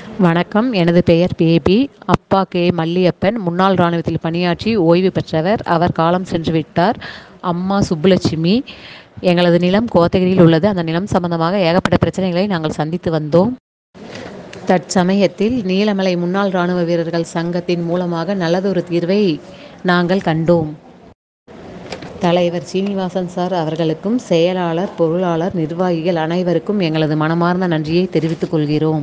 வணக்கம் எனது பெயர் பேபி அப்பா கே மல்லியப்பன் முன்னாள் இராணுவத்தில் பணியாற்றி ஓய்வு பெற்றவர் அவர் காலம் சென்று விட்டார் அம்மா சுப்புலட்சுமி எங்களது நிலம் கோத்தகிரியில் உள்ளது அந்த நிலம் சம்பந்தமாக ஏகப்பட்ட பிரச்சனைகளை நாங்கள் சந்தித்து வந்தோம் தற்சமயத்தில் நீலமலை முன்னாள் இராணுவ வீரர்கள் சங்கத்தின் மூலமாக நல்லதொரு தீர்வை நாங்கள் கண்டோம் தலைவர் சீனிவாசன் சார் அவர்களுக்கும் செயலாளர் பொருளாளர் நிர்வாகிகள் அனைவருக்கும் எங்களது மனமார்ந்த நன்றியை தெரிவித்துக் கொள்கிறோம்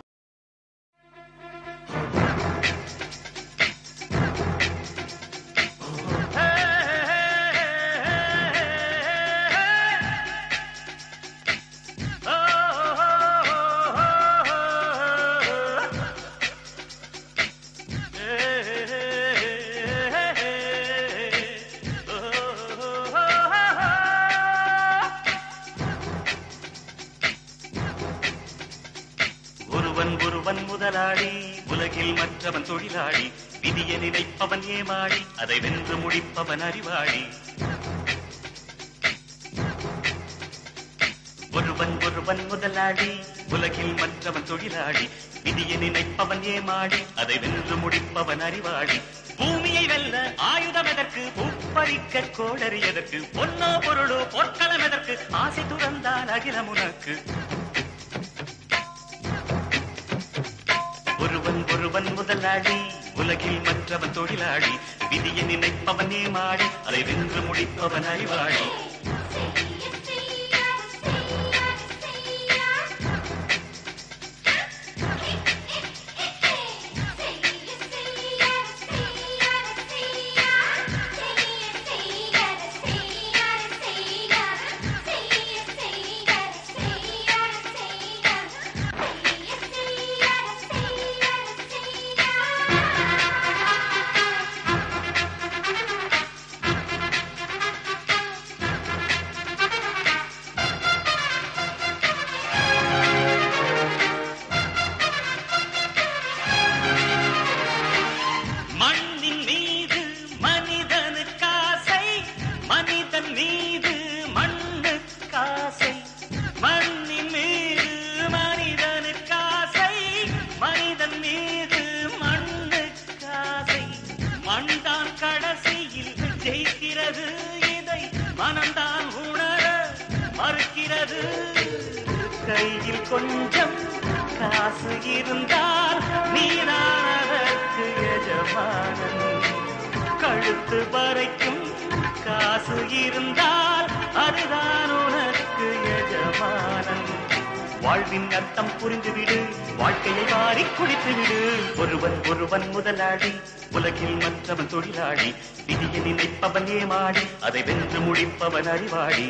ஒருவன் ஒருவன் முதலாளி உலகில் மற்றவன் தொழிலாளி விதியை நினைப்பவன் ஏமாளி அதை வென்று முடிப்பவன் அறிவாளி ஒருவன் ஒருவன் முதலாளி உலகில் மற்றவன் தொழிலாளி விதியை நினைப்பவன் ஏமாளி அதை வென்று முடிப்பவன் அறிவாளி பூமியை வெல்ல ஆயுதம் எதற்கு பூப்பறிக்க கோடரி எதற்கு பொன்னோ பொருளோ பொற்களம் எதற்கு ஆசை துறந்தால் அகிலம் உனக்கு ஒருவன் ஒருவன் முதலாளி உலகில் மற்றவன் தொழிலாளி விதியை நினைப்பவன் ஏமாளி அதை வென்று முடிப்பவன் அறிவாளி மண்ணின் மீது மனிதனுக்காசை மனிதன் மீது மண்ணுக்காசை மண்ணின் மீது மனிதனுக்காசை மனிதன் மீது மண்ணுக்காசை மண்தான் கடைசியில் ஜெயிக்கிறது இதை மனம்தான் உணர மறுக்கிறது கையில் கொஞ்சம் காசு இருந்தால் நீதான் அதற்கு எஜமானன் கழுத்து வரைக்கும் காசு இருந்தால் அதுதான் உனக்கு எஜமானன் வாழ்வின் அர்த்தம் புரிந்துவிடு வாழ்க்கையை வாரி குடித்துவிடு ஒருவன் ஒருவன் முதலாளி உலகில் மற்றவன் தொழிலாளி விதியை நினைப்பவன் ஏமாடி அதை வென்று முடிப்பவன் அறிவாளி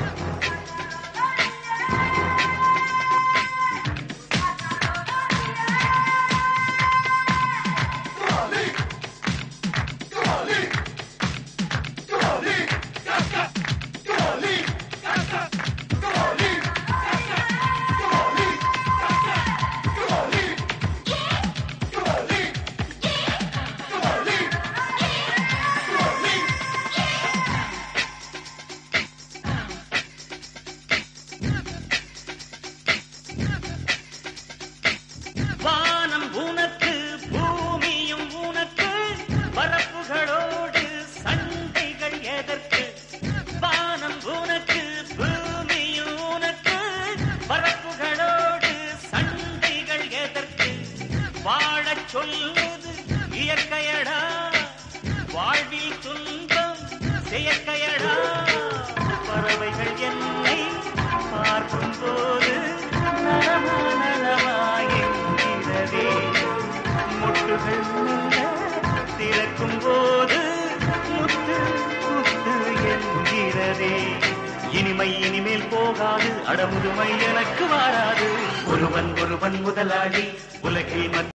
வானம் உனக்கு பூமியும் உனக்கு பரப்புகளோடு சண்டைகள் எதற்கு வானம் உனக்கு பூமியும் உனக்கு பரப்புகளோடு சண்டைகள் எதற்கு வாழச் சொல்வது இயற்கையடா வாழ்வில் துன்பம் செயற்கையடா பறவைகள் என்னை பார்க்கும் போது நலமா நலமாயிருக்கிறதே முட்டுகள் மெல்ல திறக்கும் போது முத்து முத்து என்கிறதே இனிமை இனிமேல் போகாது அடமுதுமை எனக்கு வாராது ஒருவன் ஒருவன் முதலாளி உலகில் மற்ற